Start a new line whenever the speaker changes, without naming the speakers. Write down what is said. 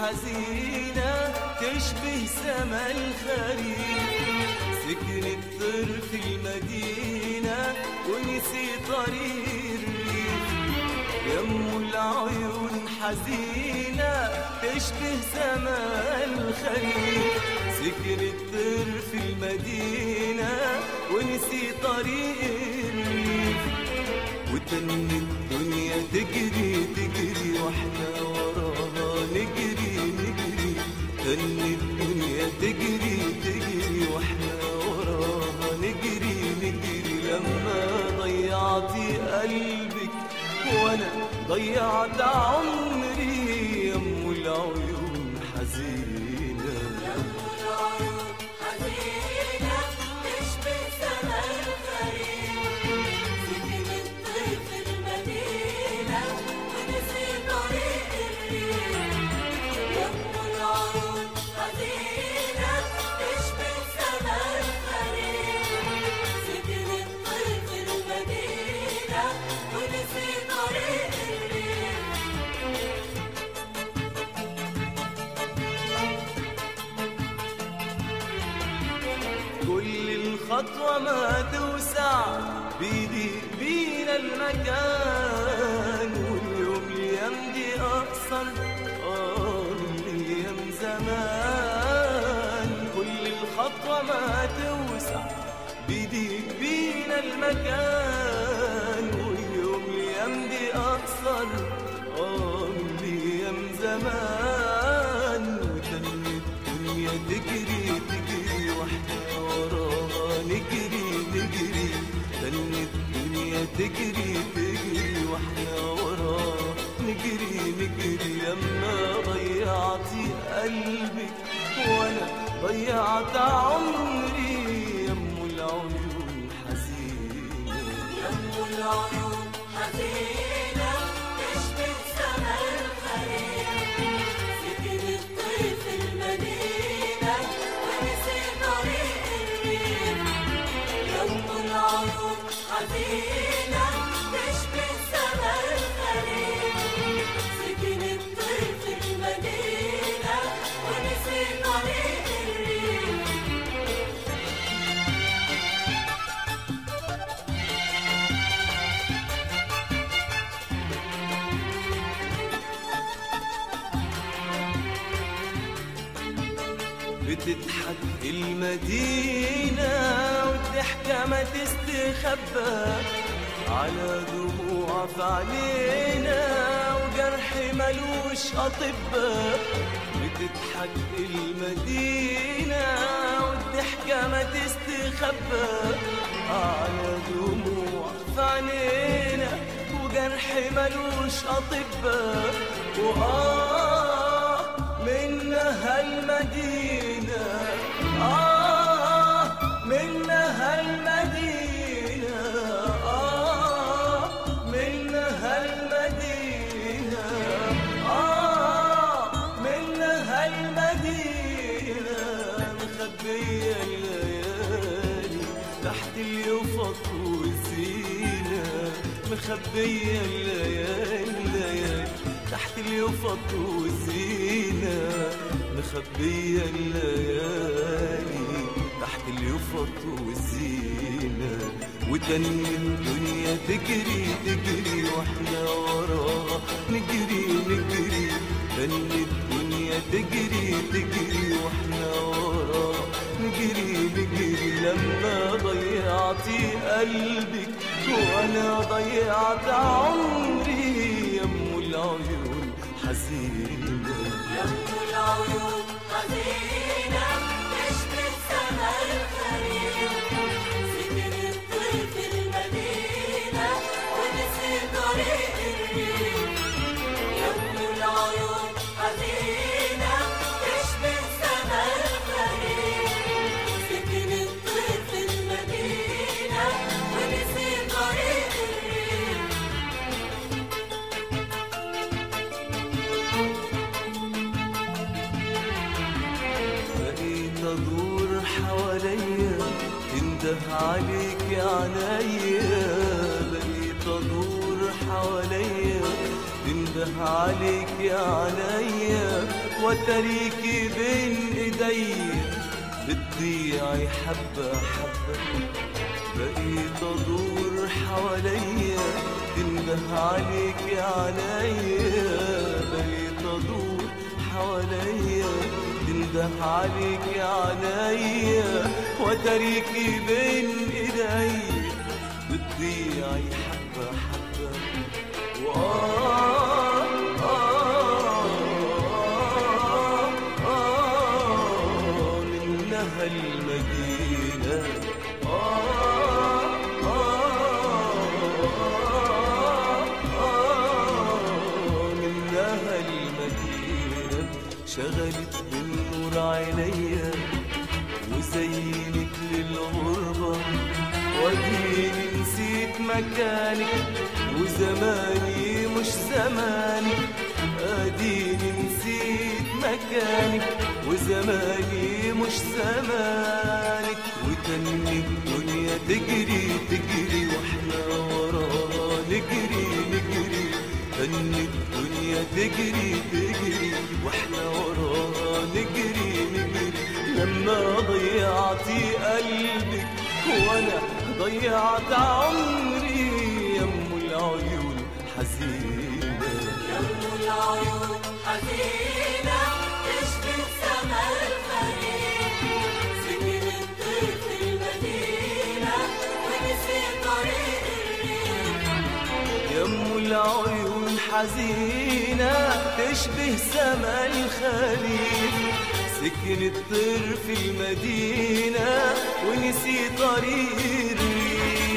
حزينة تشبه سما الخريف سكنت طير في المدينة ونسي طريق الريف يم العيون حزينة تشبه سما الخريف سكنت طير في المدينة ونسي طريق الريف وتن الدنيا تجري تجري واحنا وراها نجري نجري تن الدنيا تجري تجري واحنا وراها نجري نجري لما ضيعتي قلبك وانا ضيعت عمري يم العيون حزينه
العيون حزينة تشبه سما الخريف سكن الطير في المدينة ونسي طريق الريف يم العيون حزينة تشبه سما الخريف سكن الطير في المدينة ونسي طريق الريف
كل الخطوة ما توسع بيدي بينا المكان واليوم اليوم دي أقصر آه من الأيام زمان كل الخطوة ما توسع بيدي بينا المكان واليوم اليوم دي أقصر آه من الأيام زمان وتن الدنيا تجري تجري واحنا وراها نجري نجري تن الدنيا تجري تجري واحنا وراها نجري نجري لما ضيعتي قلبك وانا ضيعت عمري يم العيون حزينه
يم العيون حزينة تشبه سما الخريف سكن الطير في المدينة ونسي طريق الريف يم العيون حزينة تشبه سما الخريف سكن الطير في المدينة ونسي طريق الريف
بتضحك المدينة والضحكة ما تستخبى على دموع في عينينا وجرح ملوش أطباء بتضحك المدينة والضحكة ما تستخبى على دموع في عينينا وجرح ملوش أطباء وآه منها المدينة آه منها المدينة آه منها المدينة آه منها المدينة مخبية الليالي تحت اليفط والزينة مخبية الليالي الليالي تحت اليفط والزينة مخبية الليالي تحت اليفط والزينة وتن الدنيا تجري تجري واحنا وراها نجري نجري تن الدنيا تجري تجري واحنا وراها نجري نجري لما ضيعتي قلبك وانا ضيعت عمري يم العيون حزينه
يم العيون حزينة تشبه سما الخريف سكن الطير في المدينة ونسي طريق الريف يم العيون حزينة تشبه سما الخريف سكن الطير في المدينة ونسي طريق الريف
بقيت ادور حواليا تنده عليك يا عينيا بقيت ادور حواليا تنده عليك يا عينيا وتريكي بين ايدي بتضيعي حبة حبة بقيت ادور حواليا تنده عليك عليا بقيت ادور حواليا تنده عليك عليا وتريكي بين ايدي بتضيعي حبة حبة وآه آه آه آه منها المدينة آه آه آه منها المدينة شغلت بالنور عينيا وزينت للغربة وديني نسيت مكانك وزماني مش زمانك اديني نسيت مكانك وزماني مش زمانك وتني الدنيا تجري تجري واحنا وراها نجري نجري تني الدنيا تجري تجري واحنا وراها نجري نجري لما ضيعتي قلبك وانا ضيعت عمري يم العيون حزينه
يم العيون حزينة تشبه سما الخليل سكن الطير في المدينة ونسي طريق الريح
يم العيون حزينة تشبه سما الخليل سكن الطير في المدينة ونسي طريق الريح